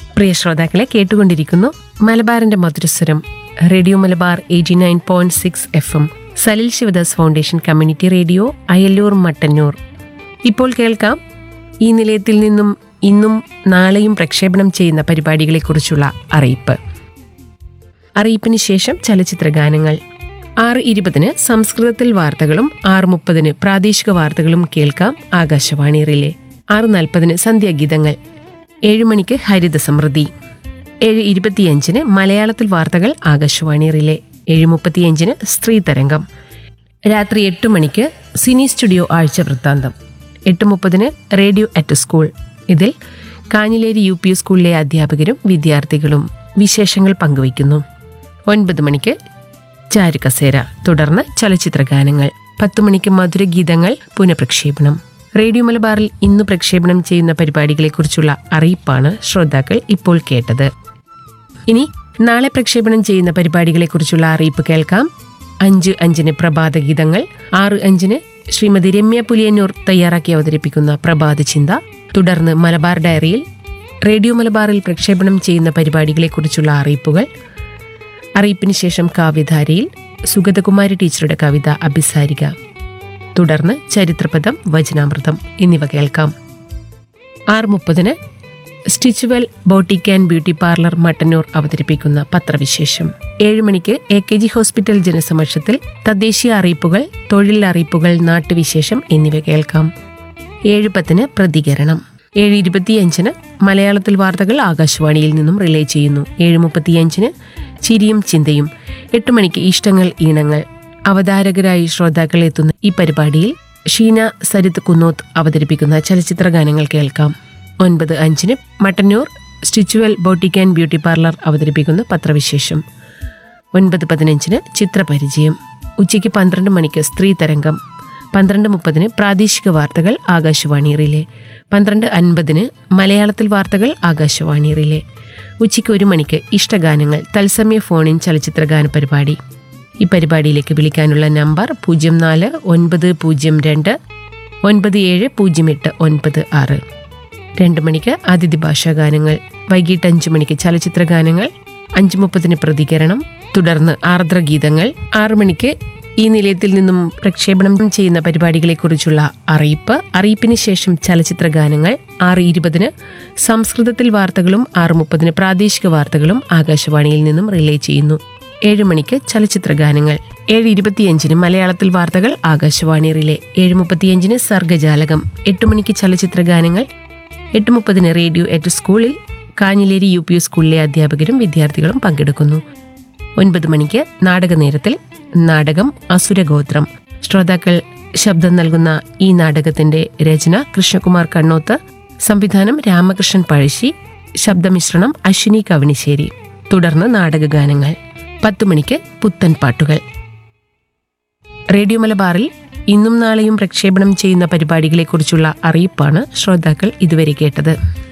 പ്രിയ ശ്രോതാക്കളെ കേട്ടുകൊണ്ടിരിക്കുന്നു മലബാറിന്റെ മധുരസ്വരം radio Malabar eighty nine point six F M Salil Sivadas foundation community radio Ayallur Mattannur ഇപ്പോൾ കേൾക്കാം ഈ നിലയത്തിൽ നിന്നും ഇന്നും നാളെയും പ്രക്ഷേപണം ചെയ്യുന്ന പരിപാടികളെക്കുറിച്ചുള്ള അറിയിപ്പ് അറിയിപ്പിന് ശേഷം ചലച്ചിത്ര ഗാനങ്ങൾ ആറ് ഇരുപതിന് സംസ്കൃതത്തിൽ വാർത്തകളും ആറ് മുപ്പതിന് പ്രാദേശിക വാർത്തകളും കേൾക്കാം ആകാശവാണി റിലേ ആറ് നാൽപ്പതിന് സന്ധ്യാഗീതങ്ങൾ ഏഴ് മണിക്ക് ഹരിത സമൃദ്ധി ഏഴ് ഇരുപത്തിയഞ്ചിന് മലയാളത്തിൽ വാർത്തകൾ ആകാശവാണി റിലേ ഏഴ് മുപ്പത്തിയഞ്ചിന് സ്ത്രീ തരംഗം രാത്രി എട്ട് മണിക്ക് സിനി സ്റ്റുഡിയോ ആഴ്ച വൃത്താന്തം എട്ട് മുപ്പതിന് റേഡിയോ അറ്റ് സ്കൂൾ ഇതിൽ കാഞ്ഞിലേരി യു പി സ്കൂളിലെ അധ്യാപകരും വിദ്യാർത്ഥികളും വിശേഷങ്ങൾ പങ്കുവയ്ക്കുന്നു ഒൻപത് മണിക്ക് ചാരുകസേര തുടർന്ന് ചലച്ചിത്ര ഗാനങ്ങൾ പത്ത് മണിക്ക് മധുരഗീതങ്ങൾ പുനഃപ്രക്ഷേപണം റേഡിയോ മലബാറിൽ ഇന്ന് പ്രക്ഷേപണം ചെയ്യുന്ന പരിപാടികളെക്കുറിച്ചുള്ള അറിയിപ്പാണ് ശ്രോതാക്കൾ ഇപ്പോൾ കേട്ടത് ഇനി നാളെ പ്രക്ഷേപണം ചെയ്യുന്ന പരിപാടികളെക്കുറിച്ചുള്ള അറിയിപ്പ് കേൾക്കാം അഞ്ച് അഞ്ചിന് പ്രഭാത ഗീതങ്ങൾ ആറ് അഞ്ചിന് ശ്രീമതി രമ്യ പുലിയന്നൂർ തയ്യാറാക്കി അവതരിപ്പിക്കുന്ന പ്രഭാത ചിന്ത തുടർന്ന് മലബാർ ഡയറിയിൽ റേഡിയോ മലബാറിൽ പ്രക്ഷേപണം ചെയ്യുന്ന പരിപാടികളെക്കുറിച്ചുള്ള അറിയിപ്പുകൾ അറിയിപ്പിന് ശേഷം കാവ്യധാരയിൽ സുഗതകുമാരി ടീച്ചറുടെ കവിത അഭിസാരിക തുടർന്ന് ചരിത്രപദം വചനാമൃതം എന്നിവ കേൾക്കാം ആറ് മുപ്പതിന് Stitchual boutique and beauty parlour Mattannur അവതരിപ്പിക്കുന്ന പത്രവിശേഷം ഏഴ് മണിക്ക് എ കെ ജി ഹോസ്പിറ്റൽ ജനസമക്ഷത്തിൽ തദ്ദേശീയ അറിയിപ്പുകൾ തൊഴിൽ അറിയിപ്പുകൾ നാട്ടുവിശേഷം എന്നിവ കേൾക്കാം ഏഴ് പത്തിന് പ്രതികരണം ഏഴ് ഇരുപത്തിയഞ്ചിന് മലയാളത്തിൽ വാർത്തകൾ ആകാശവാണിയിൽ നിന്നും റിലേ ചെയ്യുന്നു ഏഴ് മുപ്പത്തിയഞ്ചിന് ചിരിയും ചിന്തയും എട്ട് മണിക്ക് ഇഷ്ടങ്ങൾ ഈണങ്ങൾ അവതാരകരായി ശ്രോതാക്കൾ എത്തുന്ന ഈ പരിപാടിയിൽ ഷീന സരിത് കുന്നോത്ത് അവതരിപ്പിക്കുന്ന ചലച്ചിത്ര ഗാനങ്ങൾ കേൾക്കാം ഒൻപത് അഞ്ചിന് Mattannur Stitchual boutique and beauty parlour അവതരിപ്പിക്കുന്ന പത്രവിശേഷം ഒൻപത് പതിനഞ്ചിന് ചിത്രപരിചയം ഉച്ചയ്ക്ക് പന്ത്രണ്ട് മണിക്ക് സ്ത്രീ തരംഗം പന്ത്രണ്ട് മുപ്പതിന് പ്രാദേശിക വാർത്തകൾ ആകാശവാണി റിലേ പന്ത്രണ്ട് അൻപതിന് മലയാളത്തിൽ വാർത്തകൾ ആകാശവാണി റിലേ ഉച്ചയ്ക്ക് ഒരു മണിക്ക് ഇഷ്ടഗാനങ്ങൾ തത്സമയ ഫോണിൻ ചലച്ചിത്ര ഗാന പരിപാടി ഈ പരിപാടിയിലേക്ക് വിളിക്കാനുള്ള നമ്പർ പൂജ്യം നാല് ഒൻപത് പൂജ്യം രണ്ട് ഒൻപത് ഏഴ് പൂജ്യം എട്ട് ഒൻപത് ആറ് രണ്ട് മണിക്ക് അതിഥി ഭാഷാ ഗാനങ്ങൾ വൈകിട്ട് അഞ്ചു മണിക്ക് ചലച്ചിത്ര ഗാനങ്ങൾ അഞ്ചു മുപ്പതിന് പ്രതികരണം തുടർന്ന് ആർദ്രഗീതങ്ങൾ ആറു മണിക്ക് ഈ നിലയത്തിൽ നിന്നും പ്രക്ഷേപണം ചെയ്യുന്ന പരിപാടികളെക്കുറിച്ചുള്ള അറിയിപ്പ് അറിയിപ്പിന് ശേഷം ചലച്ചിത്ര ഗാനങ്ങൾ ആറ് ഇരുപതിന് സംസ്കൃതത്തിൽ വാർത്തകളും ആറ് മുപ്പതിന് പ്രാദേശിക വാർത്തകളും ആകാശവാണിയിൽ നിന്നും റിലേ ചെയ്യുന്നു ഏഴ് മണിക്ക് ചലച്ചിത്ര ഗാനങ്ങൾ ഏഴ് ഇരുപത്തിയഞ്ചിന് മലയാളത്തിൽ വാർത്തകൾ ആകാശവാണി റിലേ ഏഴ് മുപ്പത്തിയഞ്ചിന് സർഗജാലകം എട്ട് മണിക്ക് ചലച്ചിത്ര ഗാനങ്ങൾ എട്ട് മുപ്പതിന് റേഡിയോ എറ്റ് സ്കൂളിൽ കാഞ്ഞിലേരി യു പി സ്കൂളിലെ അധ്യാപകരും വിദ്യാർത്ഥികളും പങ്കെടുക്കുന്നു ഒൻപത് മണിക്ക് നാടക നേരത്തിൽ നാടകം അസുരഗോത്രം ശ്രോതാക്കൾ ശബ്ദം നൽകുന്ന ഈ നാടകത്തിന്റെ രചന കൃഷ്ണകുമാർ കണ്ണോത്ത് സംവിധാനം രാമകൃഷ്ണൻ പഴശ്ശി ശബ്ദമിശ്രണം അശ്വിനി കവണിശ്ശേരി തുടർന്ന് നാടകഗാനങ്ങൾ പത്തു മണിക്ക് പുത്തൻ പാട്ടുകൾ റേഡിയോ മലബാറിൽ ഇന്നും നാളെയും പ്രക്ഷേപണം ചെയ്യുന്ന പരിപാടികളെക്കുറിച്ചുള്ള അറിയിപ്പാണ് ശ്രോതാക്കൾ ഇതുവരെ കേട്ടത്